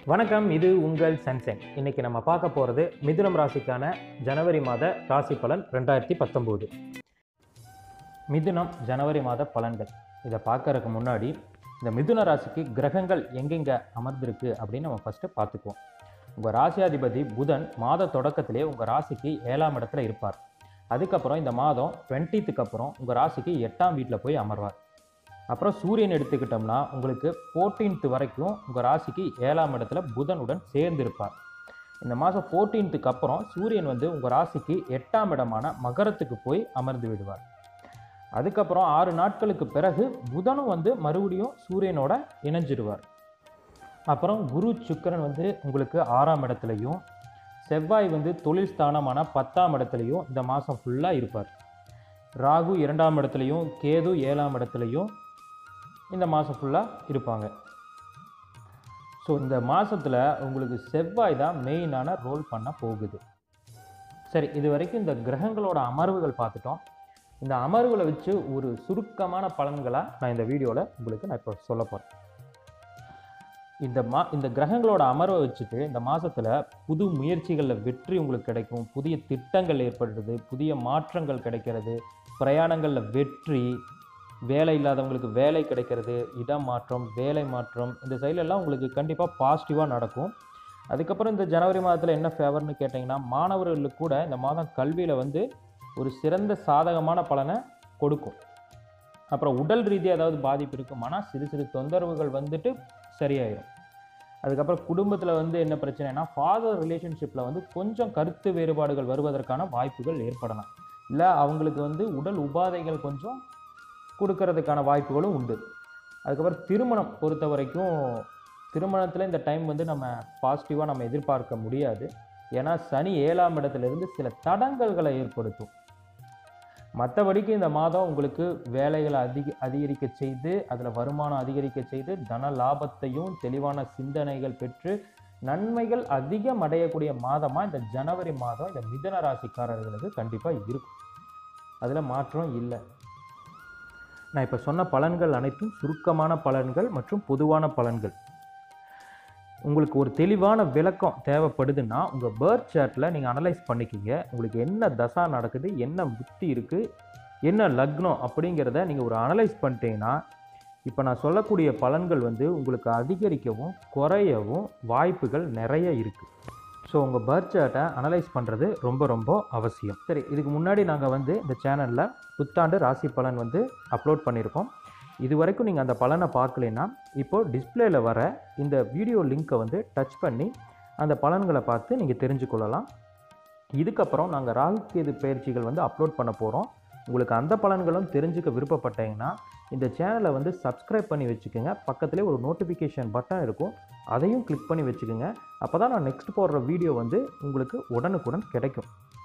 வணக்கம் இது உங்கள் சன்சென் இன்னைக்கு நம்ம பார்க்க போகிறது மிதுனம் ராசிக்கான ஜனவரி மாத ராசி பலன் ரெண்டாயிரத்தி பத்தொம்போது மிதுனம் ஜனவரி மாத பலன்கள் இதை பார்க்கறதுக்கு முன்னாடி இந்த மிதுன ராசிக்கு கிரகங்கள் எங்கெங்கே அமர்ந்திருக்கு அப்படின்னு நம்ம ஃபஸ்ட்டு பார்த்துக்குவோம் உங்கள் ராசியாதிபதி புதன் மாத தொடக்கத்திலே உங்கள் ராசிக்கு ஏழாம் இடத்துல இருப்பார் அதுக்கப்புறம் இந்த மாதம் டுவெண்ட்டித்துக்கு அப்புறம் உங்கள் ராசிக்கு எட்டாம் வீட்டில் போய் அமர்வார் அப்புறம் சூரியன் எடுத்துக்கிட்டோம்னா உங்களுக்கு ஃபோர்டீன்த்து வரைக்கும் உங்கள் ராசிக்கு ஏழாம் இடத்துல புதனுடன் சேர்ந்து இருப்பார் இந்த மாதம் ஃபோர்டீன்த்துக்கு அப்புறம் சூரியன் வந்து உங்கள் ராசிக்கு எட்டாம் இடமான மகரத்துக்கு போய் அமர்ந்து விடுவார் அதுக்கப்புறம் ஆறு நாட்களுக்கு பிறகு புதனும் வந்து மறுபடியும் சூரியனோட இணைஞ்சிடுவார் அப்புறம் குரு சுக்கிரன் வந்து உங்களுக்கு ஆறாம் இடத்துலையும் செவ்வாய் வந்து தொழில் ஸ்தானமான பத்தாம் இடத்துலையும் இந்த மாதம் ஃபுல்லாக இருப்பார் ராகு இரண்டாம் இடத்துலையும் கேது ஏழாம் இடத்துலையும் இந்த மாதம் ஃபுல்லாக இருப்பாங்க ஸோ இந்த மாதத்தில் உங்களுக்கு செவ்வாய் தான் மெயினான ரோல் பண்ண போகுது சரி இது வரைக்கும் இந்த கிரகங்களோட அமர்வுகள் பார்த்துட்டோம் இந்த அமர்வுகளை வச்சு ஒரு சுருக்கமான பலன்களாக நான் இந்த வீடியோவில் உங்களுக்கு நான் இப்போ சொல்ல போகிறேன் இந்த மா இந்த கிரகங்களோட அமர்வை வச்சுட்டு இந்த மாதத்தில் புது முயற்சிகளில் வெற்றி உங்களுக்கு கிடைக்கும் புதிய திட்டங்கள் ஏற்படுறது புதிய மாற்றங்கள் கிடைக்கிறது பிரயாணங்களில் வெற்றி வேலை இல்லாதவங்களுக்கு வேலை கிடைக்கிறது இடம் மாற்றம் வேலை மாற்றம் இந்த சைட்லெல்லாம் உங்களுக்கு கண்டிப்பாக பாசிட்டிவாக நடக்கும் அதுக்கப்புறம் இந்த ஜனவரி மாதத்தில் என்ன ஃபேவர்னு கேட்டிங்கன்னா மாணவர்களுக்கு கூட இந்த மாதம் கல்வியில் வந்து ஒரு சிறந்த சாதகமான பலனை கொடுக்கும் அப்புறம் உடல் ரீதியாக ஏதாவது பாதிப்பு இருக்குமானா சிறு சிறு தொந்தரவுகள் வந்துட்டு சரியாயிடும் அதுக்கப்புறம் குடும்பத்தில் வந்து என்ன பிரச்சனைனா ஃபாதர் ரிலேஷன்ஷிப்பில் வந்து கொஞ்சம் கருத்து வேறுபாடுகள் வருவதற்கான வாய்ப்புகள் ஏற்படலாம் இல்லை அவங்களுக்கு வந்து உடல் உபாதைகள் கொஞ்சம் கொடுக்கறதுக்கான வாய்ப்புகளும் உண்டு அதுக்கப்புறம் திருமணம் பொறுத்த வரைக்கும் திருமணத்தில் இந்த டைம் வந்து நம்ம பாசிட்டிவாக நம்ம எதிர்பார்க்க முடியாது ஏன்னா சனி ஏழாம் இடத்துலேருந்து சில தடங்கல்களை ஏற்படுத்தும் மற்றபடிக்கு இந்த மாதம் உங்களுக்கு வேலைகளை அதிக அதிகரிக்க செய்து அதில் வருமானம் அதிகரிக்க செய்து தன லாபத்தையும் தெளிவான சிந்தனைகள் பெற்று நன்மைகள் அதிகம் அடையக்கூடிய மாதமாக இந்த ஜனவரி மாதம் இந்த மிதன ராசிக்காரர்களுக்கு கண்டிப்பாக இருக்கும் அதில் மாற்றம் இல்லை நான் இப்போ சொன்ன பலன்கள் அனைத்தும் சுருக்கமான பலன்கள் மற்றும் பொதுவான பலன்கள் உங்களுக்கு ஒரு தெளிவான விளக்கம் தேவைப்படுதுன்னா உங்கள் பேர்த் சார்ட்டில் நீங்கள் அனலைஸ் பண்ணிக்கிங்க உங்களுக்கு என்ன தசா நடக்குது என்ன புத்தி இருக்குது என்ன லக்னம் அப்படிங்கிறத நீங்கள் ஒரு அனலைஸ் பண்ணிட்டீங்கன்னா இப்போ நான் சொல்லக்கூடிய பலன்கள் வந்து உங்களுக்கு அதிகரிக்கவும் குறையவும் வாய்ப்புகள் நிறைய இருக்குது ஸோ உங்கள் பர்த் சார்ட்டை அனலைஸ் பண்ணுறது ரொம்ப ரொம்ப அவசியம் சரி இதுக்கு முன்னாடி நாங்கள் வந்து இந்த சேனலில் புத்தாண்டு ராசி பலன் வந்து அப்லோட் பண்ணியிருக்கோம் இது வரைக்கும் நீங்கள் அந்த பலனை பார்க்கலைன்னா இப்போது டிஸ்பிளேல வர இந்த வீடியோ லிங்க்கை வந்து டச் பண்ணி அந்த பலன்களை பார்த்து நீங்கள் தெரிஞ்சுக்கொள்ளலாம் இதுக்கப்புறம் நாங்கள் ராகு கேது பயிற்சிகள் வந்து அப்லோட் பண்ண போகிறோம் உங்களுக்கு அந்த பலன்களும் தெரிஞ்சுக்க விருப்பப்பட்டீங்கன்னா இந்த சேனலை வந்து சப்ஸ்கிரைப் பண்ணி வச்சுக்கோங்க பக்கத்துலேயே ஒரு நோட்டிஃபிகேஷன் பட்டன் இருக்கும் அதையும் கிளிக் பண்ணி வச்சுக்கோங்க அப்போ தான் நான் நெக்ஸ்ட் போடுற வீடியோ வந்து உங்களுக்கு உடனுக்குடன் கிடைக்கும்